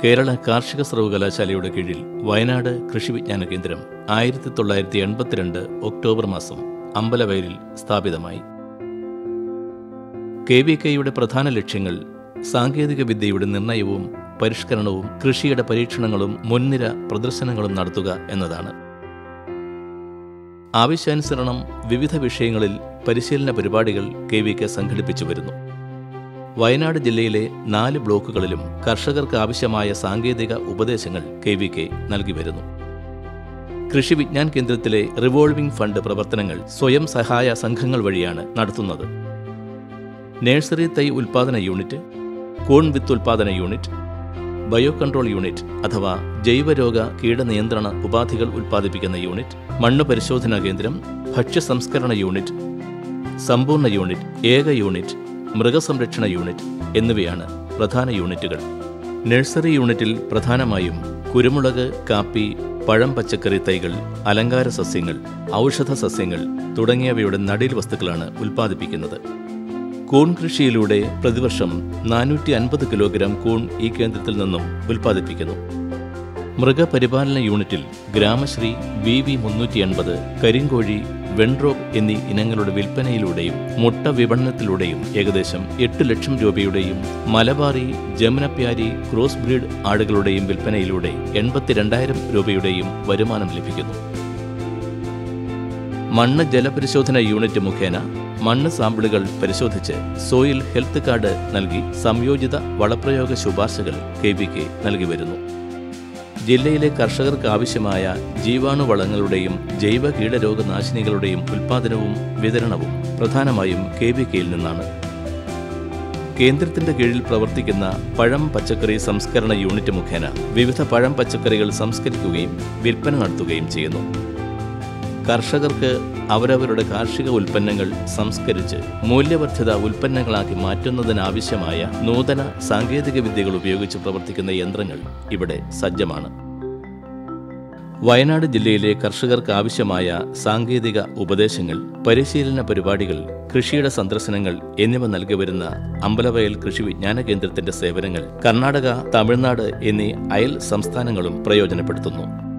കേരള കാർഷിക സർവകലാശാലയുടെ കീഴിൽ വയനാട് കൃഷി വിജ്ഞാന കേന്ദ്രം ആയിരത്തി തൊള്ളായിരത്തി എൺപത്തിരണ്ട് ഒക്ടോബർ മാസം അമ്പലവയലിൽ സ്ഥാപിതമായി കെ വി കെയുടെ പ്രധാന ലക്ഷ്യങ്ങൾ സാങ്കേതിക വിദ്യയുടെ നിർണയവും പരിഷ്കരണവും കൃഷിയുടെ പരീക്ഷണങ്ങളും മുൻനിര പ്രദർശനങ്ങളും നടത്തുക എന്നതാണ് ആവശ്യാനുസരണം വിവിധ വിഷയങ്ങളിൽ പരിശീലന പരിപാടികൾ കെ വി കെ സംഘടിപ്പിച്ചു വരുന്നു വയനാട് ജില്ലയിലെ നാല് ബ്ലോക്കുകളിലും കർഷകർക്ക് ആവശ്യമായ സാങ്കേതിക ഉപദേശങ്ങൾ കെ വി കെ നൽകി വരുന്നു കൃഷി വിജ്ഞാൻ കേന്ദ്രത്തിലെ റിവോൾവിംഗ് ഫണ്ട് പ്രവർത്തനങ്ങൾ സ്വയം സഹായ സംഘങ്ങൾ വഴിയാണ് നടത്തുന്നത് നഴ്സറി തൈ ഉൽപാദന യൂണിറ്റ് കൂൺ വിത്ത് ഉൽപാദന യൂണിറ്റ് ബയോ കൺട്രോൾ യൂണിറ്റ് അഥവാ ജൈവരോഗ കീടനിയന്ത്രണ ഉപാധികൾ ഉൽപ്പാദിപ്പിക്കുന്ന യൂണിറ്റ് മണ്ണ് പരിശോധനാ കേന്ദ്രം ഭക്ഷ്യ സംസ്കരണ യൂണിറ്റ് സമ്പൂർണ്ണ യൂണിറ്റ് ഏക യൂണിറ്റ് മൃഗസംരക്ഷണ യൂണിറ്റ് എന്നിവയാണ് പ്രധാന യൂണിറ്റുകൾ നഴ്സറി യൂണിറ്റിൽ പ്രധാനമായും കുരുമുളക് കാപ്പി പഴം പച്ചക്കറി തൈകൾ അലങ്കാര സസ്യങ്ങൾ ഔഷധ സസ്യങ്ങൾ തുടങ്ങിയവയുടെ നടീൽ വസ്തുക്കളാണ് ഉൽപ്പാദിപ്പിക്കുന്നത് കൂൺ കൃഷിയിലൂടെ പ്രതിവർഷം നാനൂറ്റി അൻപത് കിലോഗ്രാം കൂൺ ഈ കേന്ദ്രത്തിൽ നിന്നും ഉൽപ്പാദിപ്പിക്കുന്നു മൃഗപരിപാലന യൂണിറ്റിൽ ഗ്രാമശ്രീ വി വി മുന്നൂറ്റി എൺപത് കരിങ്കോഴി വെൺറോക്ക് എന്നീ ഇനങ്ങളുടെ വിൽപ്പനയിലൂടെയും മുട്ട വിപണനത്തിലൂടെയും ഏകദേശം എട്ട് ലക്ഷം രൂപയുടെയും മലബാറി ജമുനപ്യാരി ക്രോസ് ബ്രീഡ് ആടുകളുടെയും വിൽപ്പനയിലൂടെ എൺപത്തിരണ്ടായിരം രൂപയുടെയും വരുമാനം ലഭിക്കുന്നു മണ്ണ് ജലപരിശോധന യൂണിറ്റ് മുഖേന മണ്ണ് സാമ്പിളുകൾ പരിശോധിച്ച് സോയിൽ ഹെൽത്ത് കാർഡ് നൽകി സംയോജിത വളപ്രയോഗ ശുപാർശകൾ കെ വി കെ നൽകി വരുന്നു ജില്ലയിലെ കർഷകർക്ക് ആവശ്യമായ ജീവാണുവളങ്ങളുടെയും ജൈവ കീടരോഗനാശിനികളുടെയും ഉൽപ്പാദനവും വിതരണവും പ്രധാനമായും കെ വി കെയിൽ നിന്നാണ് കേന്ദ്രത്തിന്റെ കീഴിൽ പ്രവർത്തിക്കുന്ന പഴം പച്ചക്കറി സംസ്കരണ യൂണിറ്റ് മുഖേന വിവിധ പഴം പച്ചക്കറികൾ സംസ്കരിക്കുകയും വിൽപ്പന നടത്തുകയും ചെയ്യുന്നു കർഷകർക്ക് അവരവരുടെ കാർഷിക ഉൽപ്പന്നങ്ങൾ സംസ്കരിച്ച് മൂല്യവർദ്ധിത ഉൽപ്പന്നങ്ങളാക്കി മാറ്റുന്നതിനാവശ്യമായ നൂതന സാങ്കേതിക വിദ്യകൾ ഉപയോഗിച്ച് പ്രവർത്തിക്കുന്ന യന്ത്രങ്ങൾ ഇവിടെ സജ്ജമാണ് വയനാട് ജില്ലയിലെ കർഷകർക്ക് ആവശ്യമായ സാങ്കേതിക ഉപദേശങ്ങൾ പരിശീലന പരിപാടികൾ കൃഷിയുടെ സന്ദർശനങ്ങൾ എന്നിവ നൽകി വരുന്ന അമ്പലവയൽ കൃഷി വിജ്ഞാന കേന്ദ്രത്തിന്റെ സേവനങ്ങൾ കർണാടക തമിഴ്നാട് എന്നീ അയൽ സംസ്ഥാനങ്ങളും പ്രയോജനപ്പെടുത്തുന്നു